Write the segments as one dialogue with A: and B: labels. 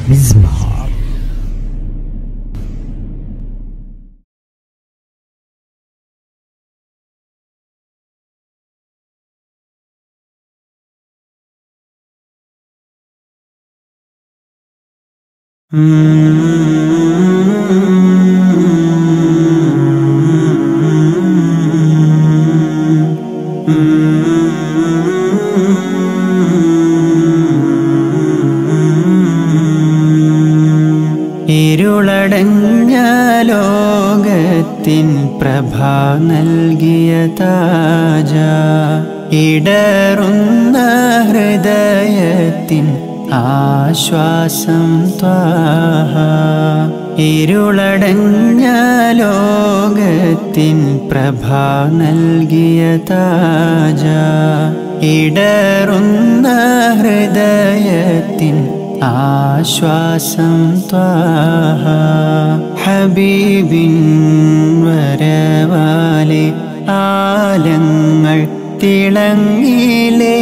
A: മിസ്ബാർ
B: ഇരുളടഞ്ഞ ലോകത്തിൻ പ്രഭ നൽകിയ താജ ഇടറുന്ന ഹൃദയത്തിൻ ആശ്വാസം ത്വാഹ ഇരുളടഞ്ഞ ലോകത്തിൻ പ്രഭ നൽകിയ താജ ഇടറുന്ന ഹൃദയത്തിൻ ആശ്വാസം ത്വാഹ ഹബീബിൻ വരവാലെ ആലങ്ങൾ തിളങ്ങിലെ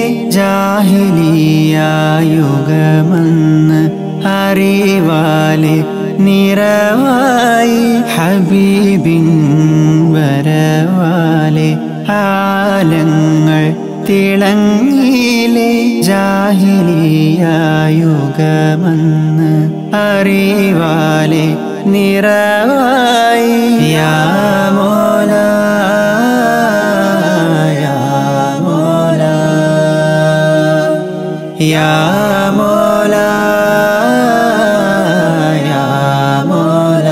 B: ജാഹിലിയായുഗമെന്ന് അറിവാലെ നിറവായി ഹബീബിൻ വരവാലെ ആലങ്ങൾ തിളങ്ങിലെ ജാഹിലിയായുഗമെന്ന് അറിവാലെ നിറവായി യാ മോല യാ മോല യാ മോല യാ മോല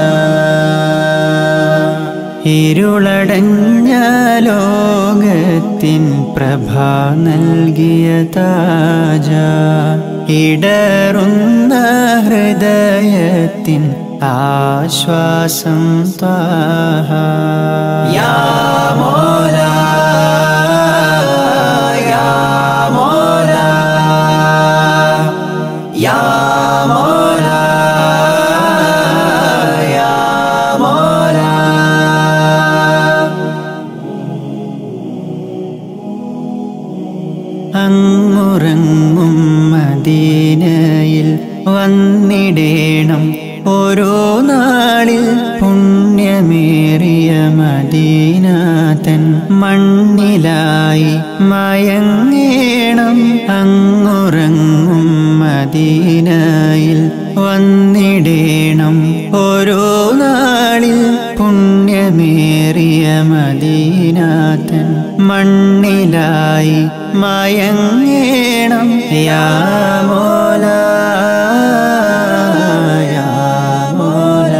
B: ഇരുളടഞ്ഞ ലോകത്തിൻ പ്രഭ നൽകിയ താജ ഇടറുന്ന ഹൃദയത്തിൻ ആശ്വാസം ത്വാഹ യാ മോല യാ മോല യാ മോല യാ മോല അങ്ങുറങ്ങും മദീനയിൽ വന്നിടേണം ഓരോ നാളിൽ പുണ്യമേറിയ മദീനാഥൻ മണ്ണിലായി മയങ്ങേണം അങ്ങുറങ്ങും മദീനയിൽ വന്നിടേണം ഓരോ നാളിൽ പുണ്യമേറിയ മദീനാഥൻ മണ്ണിലായി മയങ്ങേണം യാ മോല യാ മോല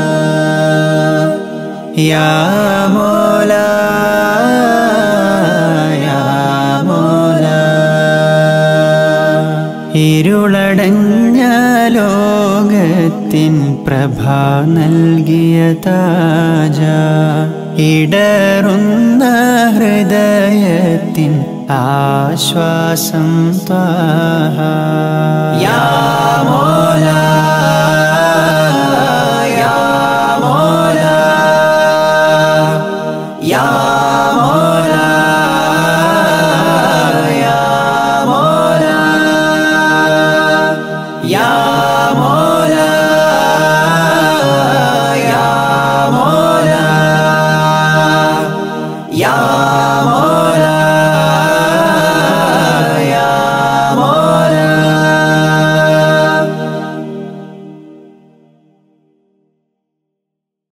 B: യാ മോല യാ മോല ഇരുളടഞ്ഞ ലോകത്തിൻ പ്രഭ നൽകിയ താജ ഇടറുന്ന ഹൃദയത്തിൻ ആശ്വാസം ത്വാഹ യാ മോല